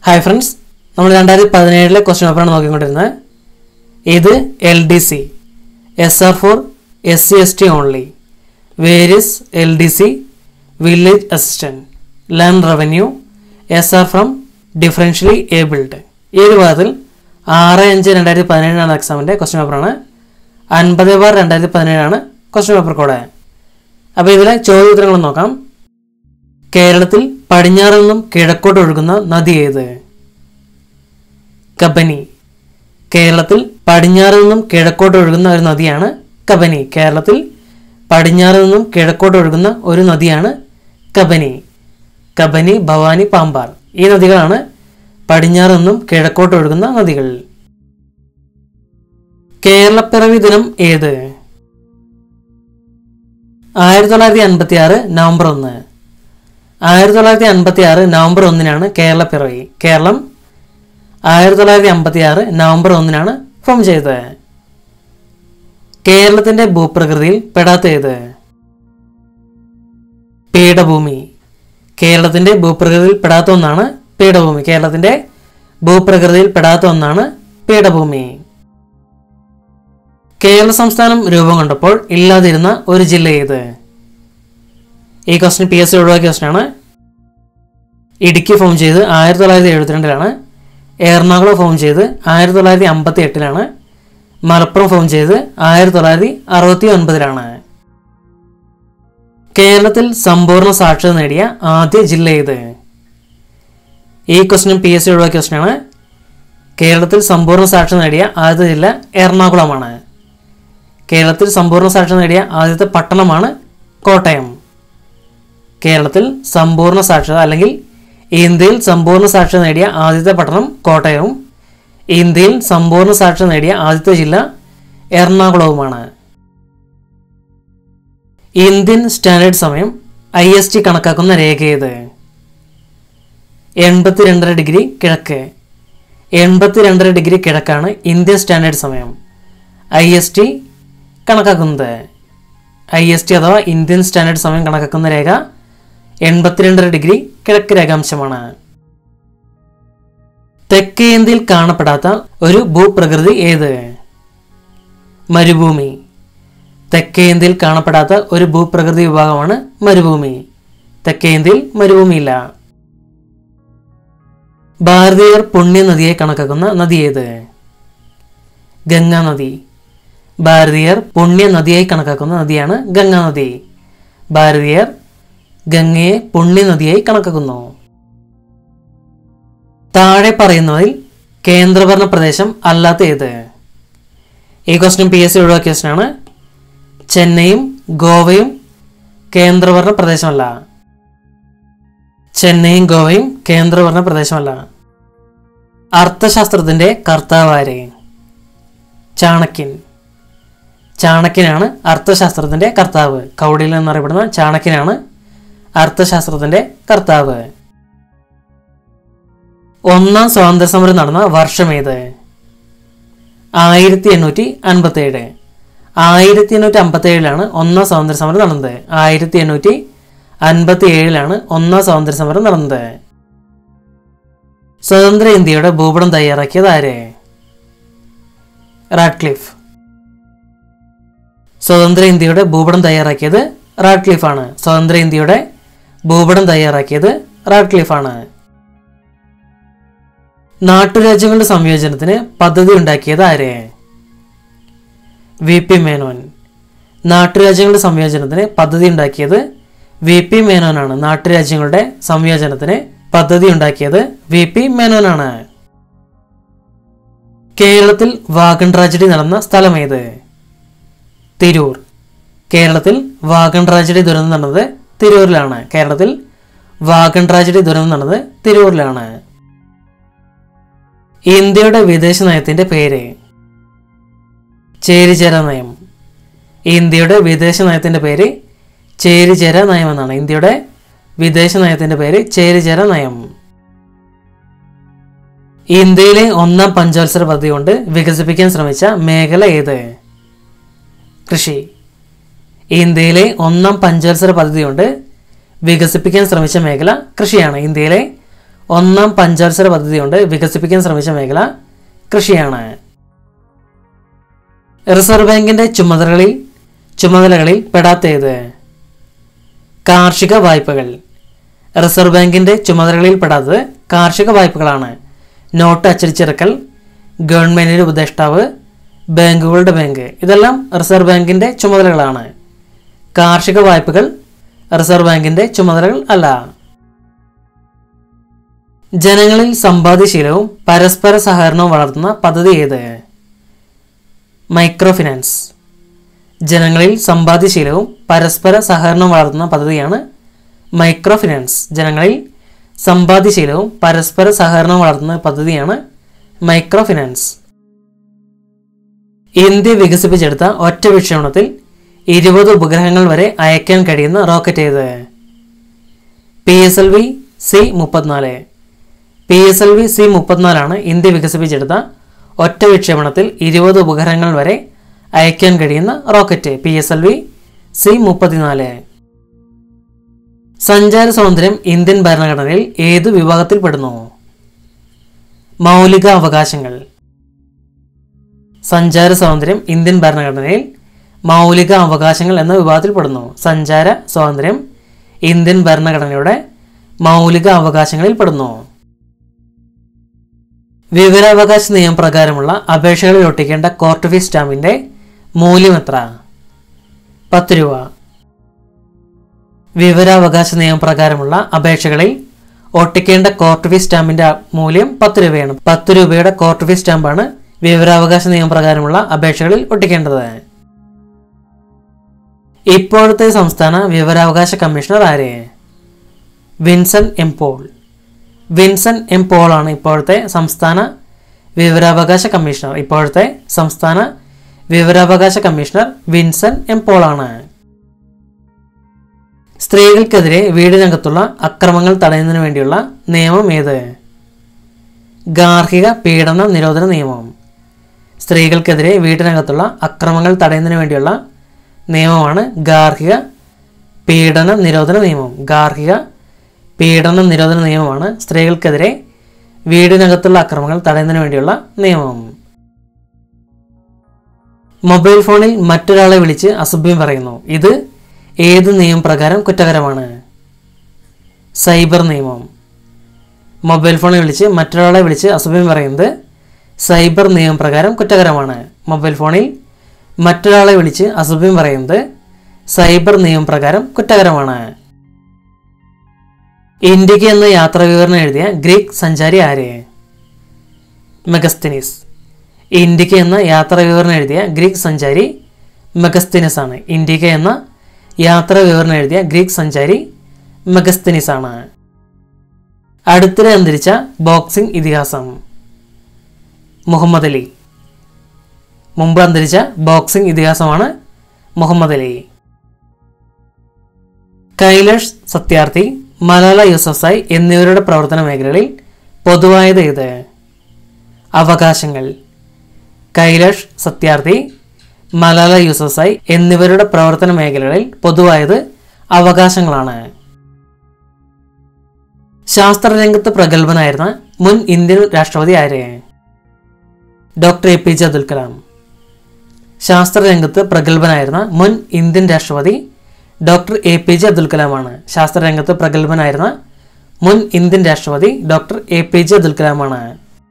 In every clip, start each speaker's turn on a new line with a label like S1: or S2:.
S1: hi friends നമ്മൾ രണ്ടായിരത്തി പതിനേഴിലെ question പേപ്പറാണ് നോക്കിക്കൊണ്ടിരുന്നത് ഇത് L D C S R for S C S T only various L D C village assistant land revenue S R from differentially abled ഈ ഒരു ഭാഗത്തിൽ ആറ് അഞ്ച് രണ്ടായിരത്തി പതിനേഴിനാണ് എക്സാമിൻ്റെ ക്വസ്റ്റ്യൻ പേപ്പറാണ് അൻപത് ബാർ രണ്ടായിരത്തി പതിനേഴാണ് ക്വസ്റ്റ്യൻ പേപ്പർ കോഡ് അപ്പോൾ ഇതിലെ ചോദ്യോത്തരങ്ങൾ നോക്കാം കേരളത്തിൽ പടിഞ്ഞാറ് നിന്നും കിഴക്കോട്ട് ഒഴുകുന്ന നദി ഏത് കബനി കേരളത്തിൽ പടിഞ്ഞാറ് നിന്നും കിഴക്കോട്ട് ഒഴുകുന്ന ഒരു നദിയാണ് കബനി കേരളത്തിൽ പടിഞ്ഞാറ് നിന്നും കിഴക്കോട്ട് ഒഴുകുന്ന ഒരു നദിയാണ് കബനി കബനി ഭവാനി പാമ്പാർ ഈ നദികളാണ് പടിഞ്ഞാറ് നിന്നും കിഴക്കോട്ട് ഒഴുകുന്ന നദികൾ കേരളപ്പിറവി ദിനം ഏത് ആയിരത്തി തൊള്ളായിരത്തി അൻപത്തി ആറ് നവംബർ ഒന്ന് ആയിരത്തി തൊള്ളായിരത്തി അൻപത്തി ആറ് നവംബർ ഒന്നിനാണ് കേരളപ്പിറവി കേരളം ആയിരത്തി തൊള്ളായിരത്തി അമ്പത്തി ആറ് നവംബർ ഒന്നിനാണ് ഫോം ചെയ്തത് കേരളത്തിന്റെ ഭൂപ്രകൃതിയിൽ പെടാത്ത ഏത് പീഠഭൂമി കേരളത്തിന്റെ ഭൂപ്രകൃതിയിൽ പെടാത്ത ഒന്നാണ് പീഠഭൂമി കേരളത്തിന്റെ ഭൂപ്രകൃതിയിൽ പെടാത്ത ഒന്നാണ് പീഠഭൂമി കേരള സംസ്ഥാനം രൂപം കൊണ്ടപ്പോൾ ഇല്ലാതിരുന്ന ഒരു ജില്ല ഏത് ഈ ക്വസ്റ്റ്യൻ പി എസ് സി ഒഴിവാക്കിയ ക്വസ്റ്റ്യനാണ് ഇടുക്കി ഫോം ചെയ്ത് ആയിരത്തി തൊള്ളായിരത്തി എഴുപത്തിരണ്ടിലാണ് എറണാകുളം ഫോം ചെയ്ത് ആയിരത്തി തൊള്ളായിരത്തി അമ്പത്തി എട്ടിലാണ് മലപ്പുറം ഫോം ചെയ്ത് ആയിരത്തി തൊള്ളായിരത്തി അറുപത്തി ഒൻപതിലാണ് കേരളത്തിൽ സമ്പൂർണ്ണ സാക്ഷരത നേടിയ ആദ്യ ജില്ല ഏത് ഈ ക്വസ്റ്റ്യൻ പി എസ് സി ഒഴിവാക്കിയ ക്വസ്റ്റ്യനാണ് കേരളത്തിൽ സമ്പൂർണ്ണ സാക്ഷരത നേടിയ ആദ്യത്തെ ജില്ല എറണാകുളമാണ് കേരളത്തിൽ സമ്പൂർണ്ണ സാക്ഷരത നേടിയ ആദ്യത്തെ പട്ടണമാണ് കോട്ടയം കേരളത്തിൽ സമ്പൂർണ്ണ സാക്ഷരത അല്ലെങ്കിൽ ഇന്ത്യയിൽ സമ്പൂർണ്ണ സാക്ഷരത നേടിയ ആദ്യത്തെ പട്ടണം കോട്ടയവും ഇന്ത്യയിൽ സമ്പൂർണ്ണ സാക്ഷരത നേടിയ ആദ്യത്തെ ജില്ല എറണാകുളവുമാണ് ഇന്ത്യൻ സ്റ്റാൻഡേർഡ് സമയം ഐ എസ് ടി കണക്കാക്കുന്ന രേഖ ഏത് എൺപത്തി രണ്ടര ഡിഗ്രി കിഴക്ക് എൺപത്തി രണ്ടര ഡിഗ്രി കിഴക്കാണ് ഇന്ത്യൻ സ്റ്റാൻഡേർഡ് സമയം ഐ എസ് ടി കണക്കാക്കുന്നത് ഐ എസ് ടി അഥവാ ഇന്ത്യൻ സ്റ്റാൻഡേർഡ് സമയം കണക്കാക്കുന്ന രേഖ എൺപത്തിരണ്ടര ഡിഗ്രി കിഴക്ക് രേഖാംശമാണ് തെക്കേ ഇന്ത്യയിൽ കാണപ്പെടാത്ത ഒരു ഭൂപ്രകൃതി ഏത് മരുഭൂമി തെക്കേ ഇന്ത്യയിൽ കാണപ്പെടാത്ത ഒരു ഭൂപ്രകൃതി വിഭാഗമാണ് മരുഭൂമി തെക്കേ ഇന്ത്യയിൽ മരുഭൂമിയില്ല ഭാരതീയർ പുണ്യനദിയെ കണക്കാക്കുന്ന നദി ഏത് ഗംഗാ നദി ഭാരതീയർ പുണ്യ നദിയായി കണക്കാക്കുന്ന നദിയാണ് ഗംഗാ നദി ഭാരതീയർ ഗംഗയെ പുണ്യ നദിയായി കണക്കാക്കുന്നു താഴെ പറയുന്നതിൽ കേന്ദ്രഭരണ പ്രദേശം അല്ലാത്ത ഏത് ഈ ക്വസ്റ്റ്യൻ പി എസ് സി ഒഴിവാക്കിയ ക്വസ്റ്റ്യനാണ് ചെന്നൈയും ഗോവയും കേന്ദ്രഭരണ പ്രദേശമല്ല ചെന്നൈയും ഗോവയും കേന്ദ്രഭരണ പ്രദേശമല്ല അർത്ഥശാസ്ത്രത്തിന്റെ കർത്താവാരെ ചാണക്യൻ ചാണക്യനാണ് അർത്ഥശാസ്ത്രത്തിന്റെ കർത്താവ് കൗടിൽ എന്നറിയപ്പെടുന്ന ചാണക്യനാണ് അർത്ഥശാസ്ത്രത്തിന്റെ കർത്താവ് ഒന്നാം സ്വാതന്ത്ര്യ സമരം നടന്ന വർഷം ഏത് ആയിരത്തി എണ്ണൂറ്റി അൻപത്തി ഏഴ് ആയിരത്തി എണ്ണൂറ്റി അമ്പത്തി ഏഴിലാണ് ഒന്നാം സ്വാതന്ത്ര്യ സമരം നടന്നത് ആയിരത്തി എണ്ണൂറ്റി അൻപത്തി ഏഴിലാണ് ഒന്നാം സ്വാതന്ത്ര്യ സമരം നടന്നത് സ്വതന്ത്ര ഇന്ത്യയുടെ ഭൂപടം തയ്യാറാക്കിയത് ആര് റാഡ്ക്ലിഫ് സ്വതന്ത്ര ഇന്ത്യയുടെ ഭൂപടം തയ്യാറാക്കിയത് റാഡ്ക്ലിഫാണ് സ്വതന്ത്ര ഇന്ത്യയുടെ ഭൂപടം തയ്യാറാക്കിയത് റാഡ്ക്ലിഫാണ് നാട്ടുരാജ്യങ്ങളുടെ സംയോജനത്തിന് പദ്ധതി ഉണ്ടാക്കിയത് ആര് വി പി മേനോൻ നാട്ടുരാജ്യങ്ങളുടെ സംയോജനത്തിന് പദ്ധതി ഉണ്ടാക്കിയത് വി പി മേനോനാണ് നാട്ടുരാജ്യങ്ങളുടെ സംയോജനത്തിന് പദ്ധതി ഉണ്ടാക്കിയത് വി പി മേനോനാണ് കേരളത്തിൽ വാഗൺ ട്രാജഡി നടന്ന സ്ഥലം ഏത് തിരൂർ കേരളത്തിൽ വാഗൺ ട്രാജഡി ദുരന്തം നടന്നത് തിരൂരിലാണ് കേരളത്തിൽ വാഗൺ ട്രാജഡി ദുരന്തം നടന്നത് തിരൂരിലാണ് ഇന്ത്യയുടെ വിദേശ നയത്തിന്റെ പേര് ചേരിചേര നയം ഇന്ത്യയുടെ വിദേശ നയത്തിന്റെ പേര് ചേരിചേര നയം എന്നാണ് ഇന്ത്യയുടെ വിദേശ നയത്തിന്റെ പേര് ചേരിചേര നയം ഇന്ത്യയിലെ ഒന്നാം പഞ്ചവത്സര പദ്ധതി കൊണ്ട് വികസിപ്പിക്കാൻ ശ്രമിച്ച മേഖല ഏത് കൃഷി ഇന്ത്യയിലെ ഒന്നാം പഞ്ചവത്സര പദ്ധതി കൊണ്ട് വികസിപ്പിക്കാൻ ശ്രമിച്ച മേഖല കൃഷിയാണ് ഇന്ത്യയിലെ ഒന്നാം പഞ്ചവത്സര പദ്ധതി കൊണ്ട് വികസിപ്പിക്കാൻ ശ്രമിച്ച മേഖല കൃഷിയാണ് റിസർവ് ബാങ്കിന്റെ ചുമതലകളിൽ ചുമതലകളിൽ പെടാത്തേത് കാർഷിക വായ്പകൾ റിസർവ് ബാങ്കിന്റെ ചുമതലകളിൽ പെടാത്തത് കാർഷിക വായ്പകളാണ് നോട്ട് അച്ചടിച്ചിറക്കൽ ഗവൺമെന്റിന്റെ ഉപദേഷ്ടാവ് ബാങ്കുകളുടെ ബാങ്ക് ഇതെല്ലാം റിസർവ് ബാങ്കിന്റെ ചുമതലകളാണ് കാർഷിക വായ്പകൾ റിസർവ് ബാങ്കിന്റെ ചുമതലകൾ അല്ല ജനങ്ങളിൽ സമ്പാദ്യശീലവും പരസ്പര സഹകരണവും വളർത്തുന്ന പദ്ധതി ഏത് മൈക്രോ ഫിനാൻസ് ജനങ്ങളിൽ സമ്പാദ്യശീലവും പരസ്പര സഹകരണവും വളർത്തുന്ന പദ്ധതിയാണ് മൈക്രോ ഫിനാൻസ് ജനങ്ങളിൽ സമ്പാദ്യശീലവും പരസ്പര സഹകരണവും വളർത്തുന്ന പദ്ധതിയാണ് മൈക്രോ ഫിനാൻസ് ഇന്ത്യ വികസിപ്പിച്ചെടുത്ത ഒറ്റ വിക്ഷേപണത്തിൽ ഇരുപത് ഉപഗ്രഹങ്ങൾ വരെ അയക്കാൻ കഴിയുന്ന റോക്കറ്റ് ഏത് P S L V C മുപ്പത്തിനാല് P S L V C മുപ്പത്തിനാലാണ് ഇന്ത്യ വികസിപ്പിച്ചെടുത്ത ഒറ്റ വിക്ഷേപണത്തിൽ ഇരുപത് ഉപഗ്രഹങ്ങൾ വരെ അയക്കാൻ കഴിയുന്ന rocket P S L V C മുപ്പത്തിനാല് സഞ്ചാര സ്വാതന്ത്ര്യം ഇന്ത്യൻ ഭരണഘടനയിൽ ഏത് വിഭാഗത്തിൽപ്പെടുന്നു മൗലിക അവകാശങ്ങൾ സഞ്ചാര സ്വാതന്ത്ര്യം ഇന്ത്യൻ ഭരണഘടനയിൽ മൗലിക അവകാശങ്ങൾ എന്ന വിഭാഗത്തിൽപ്പെടുന്നു സഞ്ചാര സ്വാതന്ത്ര്യം ഇന്ത്യൻ ഭരണഘടനയുടെ മൗലിക അവകാശങ്ങളിൽ പെടുന്നു വിവരാവകാശ നിയമപ്രകാരമുള്ള അപേക്ഷകളിൽ ഒട്ടിക്കേണ്ട കോർട്ട് ഫീസ് സ്റ്റാമ്പിന്റെ മൂല്യം എത്ര പത്ത് രൂപ വിവരാവകാശ നിയമപ്രകാരമുള്ള അപേക്ഷകളിൽ ഒട്ടിക്കേണ്ട കോർട്ട് ഫീസ് സ്റ്റാമ്പിന്റെ മൂല്യം പത്ത് രൂപയാണ് പത്ത് രൂപയുടെ കോർട്ട് ഫീസ് സ്റ്റാമ്പാണ് വിവരാവകാശ നിയമപ്രകാരമുള്ള അപേക്ഷകളിൽ ഒട്ടിക്കേണ്ടത് ഇപ്പോഴത്തെ സംസ്ഥാന വിവരാവകാശ കമ്മീഷണർ ആര് വിൻസൻ എം പോൾ വിൻസൻ എം പോൾ ആണ് ഇപ്പോഴത്തെ സംസ്ഥാന വിവരാവകാശ കമ്മീഷണർ ഇപ്പോഴത്തെ സംസ്ഥാന വിവരാവകാശ കമ്മീഷണർ വിൻസൻ എം പോൾ ആണ് സ്ത്രീകൾക്കെതിരെ വീടിനകത്തുള്ള അക്രമങ്ങൾ തടയുന്നതിന് വേണ്ടിയുള്ള നിയമം ഏത് ഗാർഹിക പീഡന നിരോധന നിയമം സ്ത്രീകൾക്കെതിരെ വീടിനകത്തുള്ള അക്രമങ്ങൾ തടയുന്നതിന് വേണ്ടിയുള്ള നിയമമാണ് ഗാർഹിക പീഡന നിരോധന നിയമം ഗാർഹിക പീഡന നിരോധന നിയമമാണ് സ്ത്രീകൾക്കെതിരെ വീടിനകത്തുള്ള അക്രമങ്ങൾ തടയുന്നതിന് വേണ്ടിയുള്ള നിയമം മൊബൈൽ ഫോണിൽ മറ്റൊരാളെ വിളിച്ച് അസഭ്യം പറയുന്നു ഇത് ഏത് നിയമപ്രകാരം കുറ്റകരമാണ് സൈബർ നിയമം മൊബൈൽ ഫോണിൽ വിളിച്ച് മറ്റൊരാളെ വിളിച്ച് അസഭ്യം പറയുന്നത് സൈബർ നിയമപ്രകാരം കുറ്റകരമാണ് മൊബൈൽ ഫോണിൽ മറ്റൊരാളെ വിളിച്ച് അസഭ്യം പറയുന്നത് സൈബർ നിയമപ്രകാരം കുറ്റകരമാണ് ഇന്ത്യക്ക് എന്ന യാത്രാ വിവരണം എഴുതിയ ഗ്രീക്ക് സഞ്ചാരി ആര് മെഗസ്തിനിസ് ഇന്ത്യക്ക് എന്ന യാത്രാ വിവരണം എഴുതിയ ഗ്രീക്ക് സഞ്ചാരി മെഗസ്തിനിസ് ആണ് ഇന്ത്യക്ക് എന്ന യാത്രാ വിവരണം എഴുതിയ ഗ്രീക്ക് സഞ്ചാരി മെഗസ്തിനിസ് ആണ് അടുത്തിടെ അന്തരിച്ച ബോക്സിംഗ് ഇതിഹാസം മുഹമ്മദ് അലി മുമ്പ് അന്തരിച്ച ബോക്സിംഗ് ഇതിഹാസമാണ് മുഹമ്മദ് അലി കൈലാഷ് സത്യാർത്ഥി മലാല യൂസഫ്സായ് എന്നിവരുടെ പ്രവർത്തന മേഖലകളിൽ പൊതുവായത് ഏത് അവകാശങ്ങൾ കൈലാഷ് സത്യാർത്ഥി മലാല യൂസഫ്സായ് എന്നിവരുടെ പ്രവർത്തന മേഖലകളിൽ പൊതുവായത് അവകാശങ്ങളാണ് ശാസ്ത്രരംഗത്ത് പ്രഗത്ഭനായിരുന്ന മുൻ ഇന്ത്യൻ രാഷ്ട്രപതി ആര് doctor A P J Abdul Kalam ശാസ്ത്രരംഗത്ത് പ്രഗത്ഭനായിരുന്ന മുൻ ഇന്ത്യൻ രാഷ്ട്രപതി doctor A P J Abdul കലാമാണ് ശാസ്ത്രരംഗത്ത് പ്രഗത്ഭനായിരുന്ന മുൻ ഇന്ത്യൻ രാഷ്ട്രപതി doctor A P J Abdul കലാമാണ്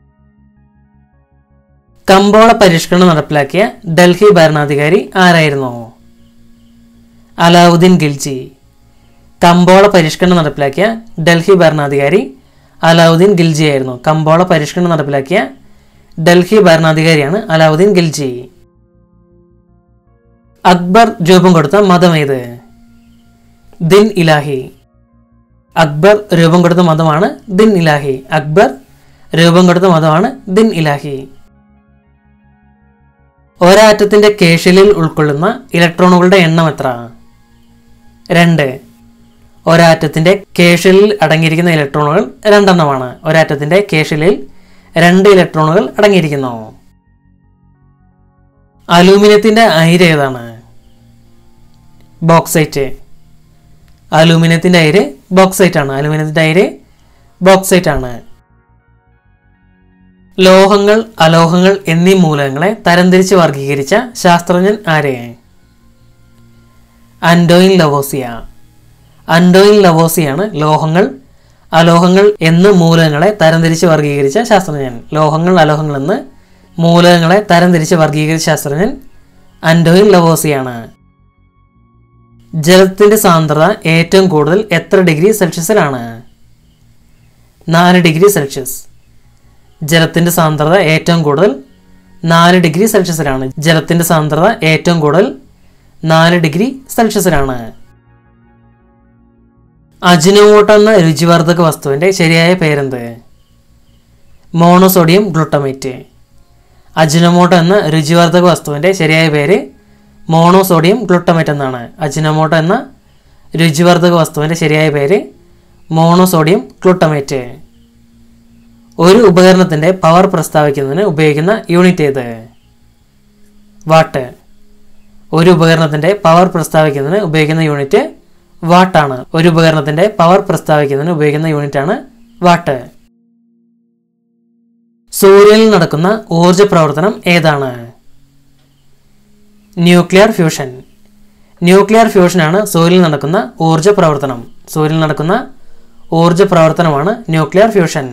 S1: കമ്പോള പരിഷ്കരണം നടപ്പിലാക്കിയ ഡൽഹി ഭരണാധികാരി ആരായിരുന്നു അലാവുദ്ദീൻ ഖിൽജി കമ്പോള പരിഷ്കരണം നടപ്പിലാക്കിയ ഡൽഹി ഭരണാധികാരി അലാവുദ്ദീൻ ഖിൽജി ആയിരുന്നു കമ്പോള പരിഷ്കരണം നടപ്പിലാക്കിയ ഡൽഹി ഭരണാധികാരിയാണ് അലാവുദ്ദീൻ ഖിൽജി അക്ബർ രൂപം കൊടുത്ത മതം ഏത് ദിൻ ഇലാഹി അക്ബർ രൂപം കൊടുത്ത മതമാണ് ദിൻ ഇലാഹി അക്ബർ രൂപം കൊടുത്ത മതമാണ് ദിൻ ഇലാഹി ഒരാറ്റത്തിന്റെ കേശലിൽ ഉൾക്കൊള്ളുന്ന ഇലക്ട്രോണുകളുടെ എണ്ണം എത്ര രണ്ട് ഒരാറ്റത്തിന്റെ കേശലിൽ അടങ്ങിയിരിക്കുന്ന ഇലക്ട്രോണുകൾ രണ്ടെണ്ണമാണ് ഒരാറ്റത്തിന്റെ കേശലിൽ രണ്ട് ഇലക്ട്രോണുകൾ അടങ്ങിയിരിക്കുന്നു അലൂമിനിയത്തിന്റെ അയിര് ഏതാണ് ബോക്സൈറ്റ് അലൂമിനിയത്തിന്റെ അയിര് ബോക്സൈറ്റ് ആണ് അലൂമിനിയത്തിന്റെ അയിര് ബോക്സൈറ്റ് ആണ് ലോഹങ്ങൾ അലോഹങ്ങൾ എന്നീ മൂലകങ്ങളെ തരംതിരിച്ച് വർഗീകരിച്ച ശാസ്ത്രജ്ഞൻ ആരെ അൻഡോയിൻ ലവോസിയ അൻഡോയിൻ ലവോസിയാണ് ലോഹങ്ങൾ അലോഹങ്ങൾ എന്ന് മൂലകങ്ങളെ തരംതിരിച്ച് വർഗീകരിച്ച ശാസ്ത്രജ്ഞൻ ലോഹങ്ങൾ അലോഹങ്ങൾ എന്ന് മൂലകങ്ങളെ തരംതിരിച്ച് വർഗീകരിച്ച ശാസ്ത്രജ്ഞൻ അൻഡോയിൻ ലവോസിയാണ് ജലത്തിന്റെ സാന്ദ്രത ഏറ്റവും കൂടുതൽ എത്ര ഡിഗ്രി സെൽഷ്യസിലാണ് നാല് ഡിഗ്രി സെൽഷ്യസ് ജലത്തിന്റെ സാന്ദ്രത ഏറ്റവും കൂടുതൽ നാല് ഡിഗ്രി സെൽഷ്യസിലാണ് ജലത്തിന്റെ സാന്ദ്രത ഏറ്റവും കൂടുതൽ നാല് ഡിഗ്രി സെൽഷ്യസിലാണ് അജിനോമോട്ടോ എന്ന രുചിവർദ്ധക വസ്തുവിന്റെ ശരിയായ പേരെന്ത് മോണോസോഡിയം ഗ്ലൂട്ടമേറ്റ് അജിനോമോട്ടോ എന്ന രുചിവർദ്ധക വസ്തുവിന്റെ ശരിയായ പേര് മോണോസോഡിയം ഗ്ലൂട്ടമേറ്റ് എന്നാണ് അജിനോമോട്ടോ എന്ന രുചിവർദ്ധക വസ്തുവിന്റെ ശരിയായ പേര് മോണോസോഡിയം ഗ്ലൂട്ടമേറ്റ് ഒരു ഉപകരണത്തിന്റെ പവർ പ്രസ്താവിക്കുന്നതിന് ഉപയോഗിക്കുന്ന യൂണിറ്റ് ഏത് വാട്ട് ഒരു ഉപകരണത്തിന്റെ പവർ പ്രസ്താവിക്കുന്നതിന് ഉപയോഗിക്കുന്ന യൂണിറ്റ് വാട്ടാണ് ഒരു ഉപകരണത്തിന്റെ പവർ പ്രസ്താവിക്കുന്നതിന് ഉപയോഗിക്കുന്ന യൂണിറ്റ് ആണ് വാട്ട് സൂര്യനിൽ നടക്കുന്ന ഊർജ പ്രവർത്തനം ഏതാണ് ന്യൂക്ലിയർ ഫ്യൂഷൻ ന്യൂക്ലിയർ ഫ്യൂഷനാണ് സൂര്യനിൽ നടക്കുന്ന ഊർജ പ്രവർത്തനം സൂര്യനിൽ നടക്കുന്ന ഊർജ പ്രവർത്തനമാണ് ന്യൂക്ലിയർ ഫ്യൂഷൻ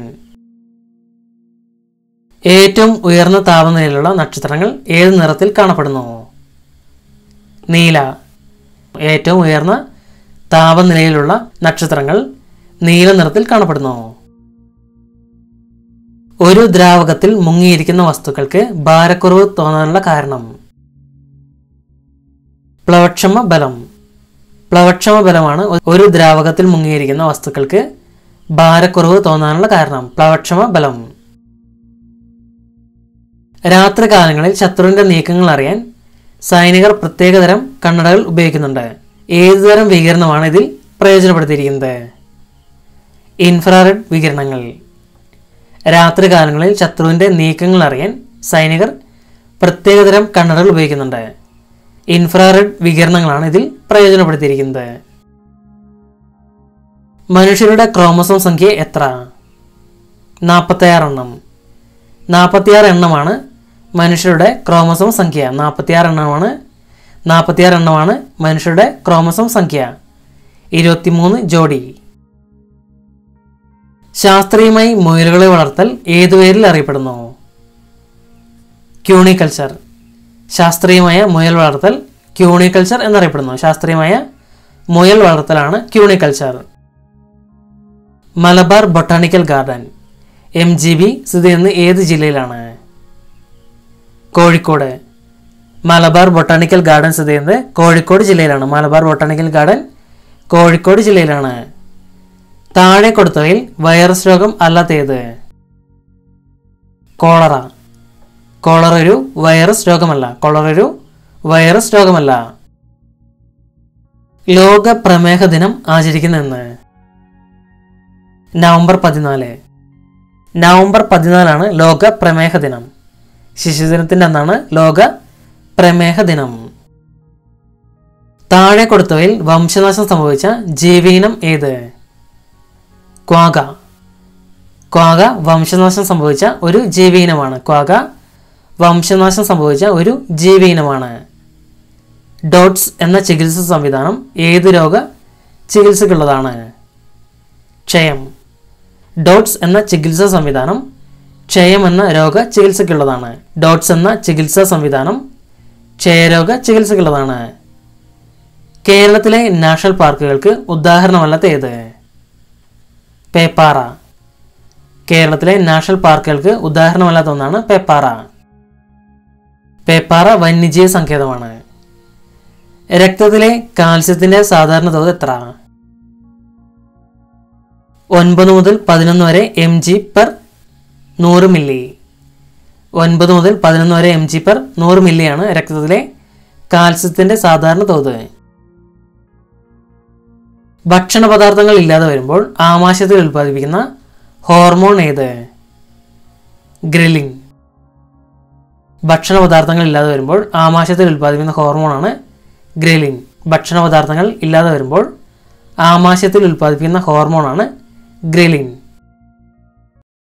S1: ഏറ്റവും ഉയർന്ന താപനിലയിലുള്ള നക്ഷത്രങ്ങൾ ഏത് നിറത്തിൽ കാണപ്പെടുന്നു നീല ഏറ്റവും ഉയർന്ന താപനിലയിലുള്ള നക്ഷത്രങ്ങൾ നീല നിറത്തിൽ കാണപ്പെടുന്നു ഒരു ദ്രാവകത്തിൽ മുങ്ങിയിരിക്കുന്ന വസ്തുക്കൾക്ക് ഭാരക്കുറവ് തോന്നാനുള്ള കാരണം പ്ലവക്ഷമ ബലം പ്ലവക്ഷമ ബലമാണ് ഒരു ദ്രാവകത്തിൽ മുങ്ങിയിരിക്കുന്ന വസ്തുക്കൾക്ക് ഭാരക്കുറവ് തോന്നാനുള്ള കാരണം പ്ലവക്ഷമ ബലം രാത്രികാലങ്ങളിൽ ശത്രുവിന്റെ നീക്കങ്ങൾ അറിയാൻ സൈനികർ പ്രത്യേകതരം കണ്ണടകൾ ഉപയോഗിക്കുന്നുണ്ട് ഏതുതരം വികിരണമാണ് ഇതിൽ പ്രയോജനപ്പെടുത്തിയിരിക്കുന്നത് ഇൻഫ്രാറെഡ് വികിരണങ്ങൾ രാത്രികാലങ്ങളിൽ ശത്രുവിന്റെ നീക്കങ്ങൾ അറിയാൻ സൈനികർ പ്രത്യേകതരം കണ്ണടകൾ ഉപയോഗിക്കുന്നുണ്ട് ഇൻഫ്രാറെഡ് വികിരണങ്ങളാണ് ഇതിൽ പ്രയോജനപ്പെടുത്തിയിരിക്കുന്നത് മനുഷ്യരുടെ ക്രോമസോം സംഖ്യ എത്ര നാൽപ്പത്തിയാറ് എണ്ണം നാൽപ്പത്തിയാറ് എണ്ണമാണ് മനുഷ്യരുടെ ക്രോമസോം സംഖ്യ നാൽപ്പത്തിയാറ് എണ്ണമാണ് നാൽപ്പത്തിയാറ് എണ്ണമാണ് മനുഷ്യരുടെ ക്രോമസോം സംഖ്യ ഇരുപത്തിമൂന്ന് ജോഡി ശാസ്ത്രീയമായി മുയലുകളെ വളർത്തൽ ഏതു പേരിൽ അറിയപ്പെടുന്നു ക്യൂണിക്കൾച്ചർ ശാസ്ത്രീയമായ മുയൽ വളർത്തൽ ക്യൂണിക്കൾച്ചർ എന്നറിയപ്പെടുന്നു ശാസ്ത്രീയമായ മുയൽ വളർത്തലാണ് cuniculture Malabar botanical garden M G B സ്ഥിതി ചെയ്യുന്നത് ഏത് ജില്ലയിലാണ് കോഴിക്കോട് മലബാർ ബൊട്ടാണിക്കൽ ഗാർഡൻ സ്ഥിതി ചെയ്യുന്നത് കോഴിക്കോട് ജില്ലയിലാണ് മലബാർ ബൊട്ടാണിക്കൽ ഗാർഡൻ കോഴിക്കോട് ജില്ലയിലാണ് താഴെ കൊടുത്തവയിൽ വൈറസ് രോഗം അല്ലാത്ത ഏത് കോളറ കോളറ ഒരു വൈറസ് രോഗമല്ല കോളറ ഒരു വൈറസ് രോഗമല്ല ലോക പ്രമേഹ ദിനം ആചരിക്കുന്ന എന്ന് നവംബർ പതിനാല് നവംബർ പതിനാലാണ് ലോക പ്രമേഹ ദിനം ശിശുദിനത്തിൻ്റെ അന്നാണ് ലോക പ്രമേഹ ദിനം താഴെ കൊടുത്തവയിൽ വംശനാശം സംഭവിച്ച ജീവീനം ഏത് ക്വാഗ ക്വാഗ വംശനാശം സംഭവിച്ച ഒരു ജീവീനമാണ് ക്വാഗ വംശനാശം സംഭവിച്ച ഒരു ജീവീനമാണ് ഡോട്ട്സ് എന്ന ചികിത്സാ സംവിധാനം ഏത് രോഗ ചികിത്സക്കുള്ളതാണ് ക്ഷയം ഡോട്ട്സ് എന്ന ചികിത്സാ സംവിധാനം ക്ഷയം എന്ന രോഗ ചികിത്സക്കുള്ളതാണ് ഡോട്ട്സ് എന്ന ചികിത്സാ സംവിധാനം ക്ഷയരോഗ ചികിത്സക്കുള്ളതാണ് കേരളത്തിലെ നാഷണൽ പാർക്കുകൾക്ക് ഉദാഹരണമല്ലാത്ത ഏത് പേപ്പാറ കേരളത്തിലെ നാഷണൽ പാർക്കുകൾക്ക് ഉദാഹരണമല്ലാത്ത ഒന്നാണ് പേപ്പാറ പേപ്പാറ വന്യജീവി സങ്കേതമാണ് രക്തത്തിലെ കാൽസ്യത്തിന്റെ സാധാരണ തോത് എത്ര ഒൻപത് മുതൽ പതിനൊന്ന് വരെ എം ജി പെർ നൂറ് മില്ലി ഒൻപത് മുതൽ പതിനൊന്ന് വരെ എം ജി പെർ നൂറ് മില്ലിയാണ് രക്തത്തിലെ കാൽസ്യത്തിന്റെ സാധാരണ തോത് ഭക്ഷണ പദാർത്ഥങ്ങൾ ഇല്ലാതെ വരുമ്പോൾ ആമാശയത്തിൽ ഉൽപ്പാദിപ്പിക്കുന്ന ഹോർമോൺ ഏത് ഗ്രില്ലിംഗ് ഭക്ഷണ പദാർത്ഥങ്ങൾ ഇല്ലാതെ വരുമ്പോൾ ആമാശയത്തിൽ ഉൽപ്പാദിപ്പിക്കുന്ന ഹോർമോണാണ് ഗ്രില്ലിംഗ് ഭക്ഷണ പദാർത്ഥങ്ങൾ ഇല്ലാതെ വരുമ്പോൾ ആമാശയത്തിൽ ഉൽപ്പാദിപ്പിക്കുന്ന ഹോർമോണാണ് ഗ്രിലിൻ